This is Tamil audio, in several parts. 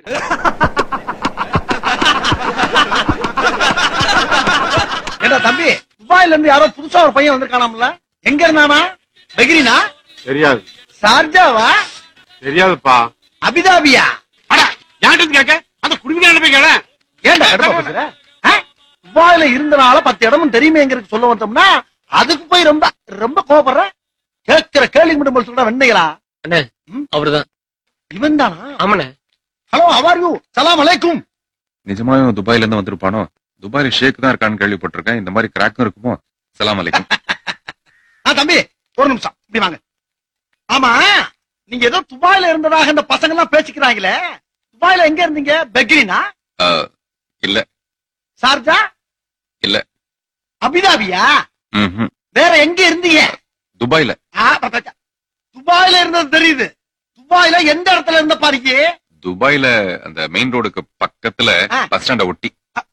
ஏடா தம்பி துபாயில இருந்து யாரோ புதுசா ஒரு பையன் வந்திருக்கானாம்ல எங்க இருந்தானா பெகிரினா தெரியாது சார்ஜாவா தெரியாதுப்பா அபிதாபியா அட யார்கிட்ட கேட்க அந்த குடும்ப போய் கேள ஏன்டா கடுப்பா பேசுற ஆ? துபாயில இருந்தனால பத்து இடமும் தெரியுமேங்கிறது சொல்ல வந்தோம்னா அதுக்கு போய் ரொம்ப ரொம்ப கோபப்படுற கேட்கிற கேள்வி மட்டும் சொல்ற வெண்ணைகளா அண்ணே ம்? அவர்தான் இவன் தானா ஆமாண்ணே ஹலோ ஹவார் யூ சலாம் அலைக்கும் நிஜமாவே அவன் துபாயில இருந்து வந்திருப்பானோ துபாயில ஷேக் தான் இருக்கான்னு கேள்விப்பட்டிருக்கேன் இந்த மாதிரி கிராக்கும் இருக்குமோ சலாம் அலைக்கும் ஆ தம்பி ஒரு நிமிஷம் இப்படி வாங்க ஆமா நீங்க ஏதோ துபாயில இருந்ததாக இந்த பசங்க எல்லாம் பேசிக்கிறாங்களே துபாயில எங்க இருந்தீங்க பெக்ரினா அஹ், இல்ல சார்ஜா இல்ல. அபிதாபியா ம்ஹும். வேற எங்க இருந்தீங்க துபாயில ஆ, ப- ப- துபாயில இருந்தது தெரியுது துபாயில எந்த இடத்துல இருந்த பாருங்க துபாயில அந்த மெயின் ரோடுக்கு பக்கத்துல ஆ. பஸ் ஸ்டாண்ட ஒட்டி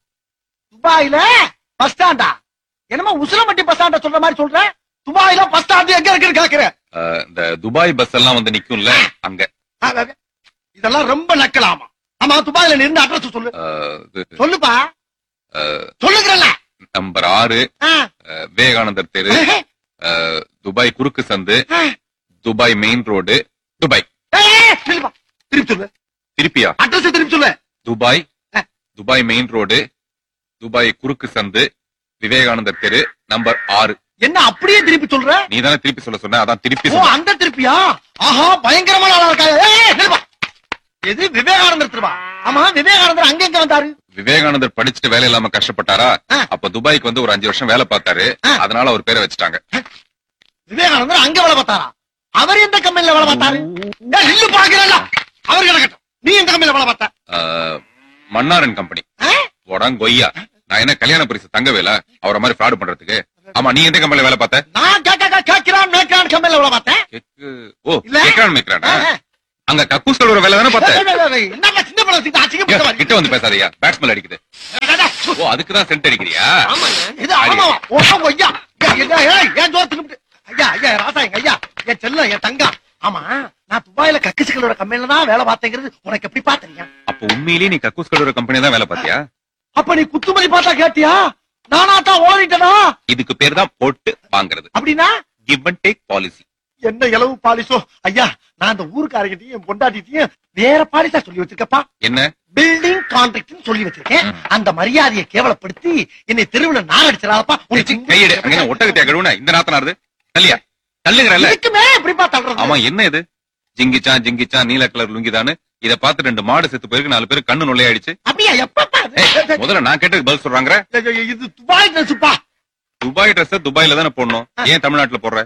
துபாயில பஸ் ஸ்டாண்டா என்னமோ உசிலம்பட்டி பஸ் ஸ்டாண்ட சொல்ற மாதிரி சொல்ற துபாயில பஸ் ஸ்டாண்ட் எங்க இருக்குன்னு கேக்குறேன் அஹ், இந்த துபாய் பஸ் எல்லாம் வந்து நிக்கும்ல அங்க ஆ, ஆ, ஆ. இதெல்லாம் ரொம்ப நக்கலாமா ஆமா துபாயில நீ இருந்த அட்ரஸ் சொல்லு அஹ், இது, சொல்லுப்பா அஹ், சொல்லுகிறல்ல நம்பர் ஆறு ஆ. அஹ், விவேகானந்தர் தெரு அஹ், துபாய் குறுக்கு சந்து ஆ. துபாய் மெயின் ரோடு துபாய் ஏய், ஏய், திருப்பா. திருப்பி சொல்லு திருப்பியா அட்ரஸ் திருப்பி சொல்லு துபாய் ஆ. துபாய் மெயின் ரோடு துபாய் குறுக்கு சந்து விவேகானந்தர் தெரு நம்பர் ஆறு என்ன அப்படியே திருப்பி சொல்ற நீ தானே திருப்பி சொல்ல சொன்ன அதான் திருப்பி ஓ சொன்ன அந்த திருப்பியா ஆஹா பயங்கரமான ஆளா இருக்கா ஏய், ஏய், நில்லுப்பா. எது விவேகானந்தர் திருப்பா ஆமா விவேகானந்தர் அங்க எங்க வந்தாரு விவேகானந்தர் படிச்சுட்டு வேலை இல்லாம கஷ்டப்பட்டாரா ஆ. அப்ப துபாய்க்கு வந்து ஒரு அஞ்சு வருஷம் வேலை பார்த்தாரு ஆ. அதனால அவர் பேரை வச்சுட்டாங்க விவேகானந்தர் அங்க வேலை பார்த்தாரா அவர் எந்த கம்பெனில வேலை பார்த்தாரு ஏய், நில்லு பாக்குறல்ல அவர் கிடக்கட்டும் நீ எந்த கம்பெனில வேலை பார்த்த ஆஹ், மன்னாரன் கம்பெனி ஆ? கொய்யா நான் என்ன கல்யாண பரிசு தங்கவேல அவரை மாதிரி ஃப்ராடு பண்றதுக்கு ஆமா நீ எந்த கம்பெனில வேலை பார்த்த நான் கேட்க கேட்கிறான் மேற்கிறான் கம்பெனில வேலை பார்த்தேன் கேக்கு ஓ இல்ல. கேக்குறான் மேய்க்கிறானா ஆ, ஆ. அங்க கக்கூஸ் கழுவுற வேலை தானே பார்த்த ஏய், ஏய், ஏய், என்னப்பா சின்ன பழம் வச்சுக்கிட்டு அசிங்கப்பட்ட ஏய், மாதிரி. கிட்ட வந்து பேசாதயா பேட்ஸ்மெல் அடிக்குது ஏய், ஏய், ஏய், ஓ அதுக்குதான் சென்ட் அடிக்கிறியா இது ஆமா ஓ ஐயா ஏய், ஏய், ஏய், ஏன் ஜோர் தின்னுபிட்டு? ஐயா ஐயா ராசா எங்க ஐயா என் செல்லம் என் தங்கம் ஆமா நான் துபாயில கக்கிசுகளோட கம்பெனில தான் வேலை பார்த்தேங்கிறது உனக்கு எப்படி பாத்தீங்க அப்ப உண்மையிலேயே நீ கக்கூஸ் கழுவுற கம்பெனி தான் வேலை பார்த்தியா அப்ப நீ குத்துமதி பார்த்தா கேட்டியா நானா தான் ஓடிட்டனா இதுக்கு பேர் தான் போட்டு வாங்குறது அப்படின்னா கிவ் அண்ட் டேக் பாலிசி என்ன இளவு பாலிசோ ஐயா நான் அந்த ஊருக்காரங்கிட்டையும் என் பொண்டாட்டிட்டையும் வேற பாலிசா சொல்லி வச்சிருக்கப்பா என்ன பில்டிங் கான்ட்ராக்ட் சொல்லி வச்சிருக்கேன் அந்த மரியாதையை கேவலப்படுத்தி என்னை தெருவுல நான் அடிச்சிடாதப்பா ஏச்சி, கையெடு அங்க என்ன ஒட்டகத்தையா கழுவுன இந்த நாத்தனாருது தள்ளியா தள்ளுகிறல்ல இதுக்குமே எப்படிப்பா தள்ளுறது ஆமா என்ன இது ஜிங்கிச்சான் ஜிங்கிச்சான் நீல கலர் லுங்கிதான்னு இத பார்த்து ரெண்டு மாடு செத்து போயிருக்கு நாலு பேர் கண்ணு நுழையாயிடுச்சு அப்படியா எப்பப்பா அது? ஏய், முதல்ல நான் கேட்டதுக்கு பதில் சொல்றாங்க ஐயோ, ஐயோ, இது துபாய் ட்ரெஸ்ப்பா துபாய் ட்ரெஸ் துபாயில தானே போடணும் ஏன் தமிழ்நாட்டுல போடுற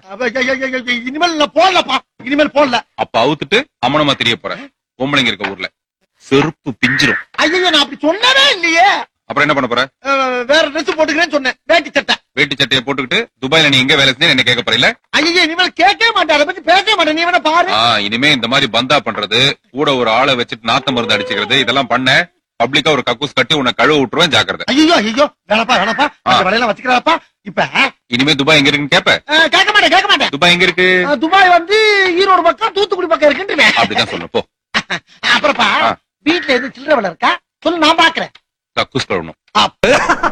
இனிமேல் நான் போடலப்பா இனிமேல் போடல அப்ப அவுத்துட்டு அம்மனமா தெரிய போற பொம்பளைங்க இருக்க ஊர்ல செருப்பு பிஞ்சிரும் ஐயோ நான் அப்படி சொன்னவே இல்லையே அப்புறம் என்ன பண்ண போற அஹ், வேற ட்ரெஸ் போட்டுக்கிறேன்னு சொன்னேன் வேட்டி சட்டை வேட்டி சட்டையை போட்டுக்கிட்டு துபாயில நீ எங்க வேலை செஞ்சு என்ன கேட்க போற இல்ல ஐயோ இனிமேல் கேட்கவே மாட்டேன் அதை பத்தி பேசவே மாட்டேன் நீ வேணா பாரு ஆ, இனிமே இந்த மாதிரி பந்தா பண்றது கூட ஒரு ஆளை வச்சுட்டு நாத்த மருந்து அடிச்சுக்கிறது இதெல்லாம் பண்ண பப்ளிக்கா ஒரு கக்கூஸ் கட்டி உன்னை கழுவ விட்டுருவேன் ஜாக்கிரதை ஐயோ ஐயோ வேணப்பா வேணப்பா அந்த வேலையெல்லாம் வச்சுக்கிறாப்பா இப்ப இனிமே துபாய் எங்க இருக்குன்னு கேப்ப அஹ், கேட்க மாட்டேன் கேட்க மாட்டேன் துபாய் எங்க இருக்கு அஹ், துபாய் வந்து ஈரோடு பக்கம் தூத்துக்குடி பக்கம் இருக்குன்னு அப்படிதான் சொல்லணும் போ அப்புறப்பா ஆ. வீட்டுல எது சில்லற வேலை இருக்கா சொல்லு நான் பாக்குறேன் கக்கூஸ் கழுவணும் அப்ப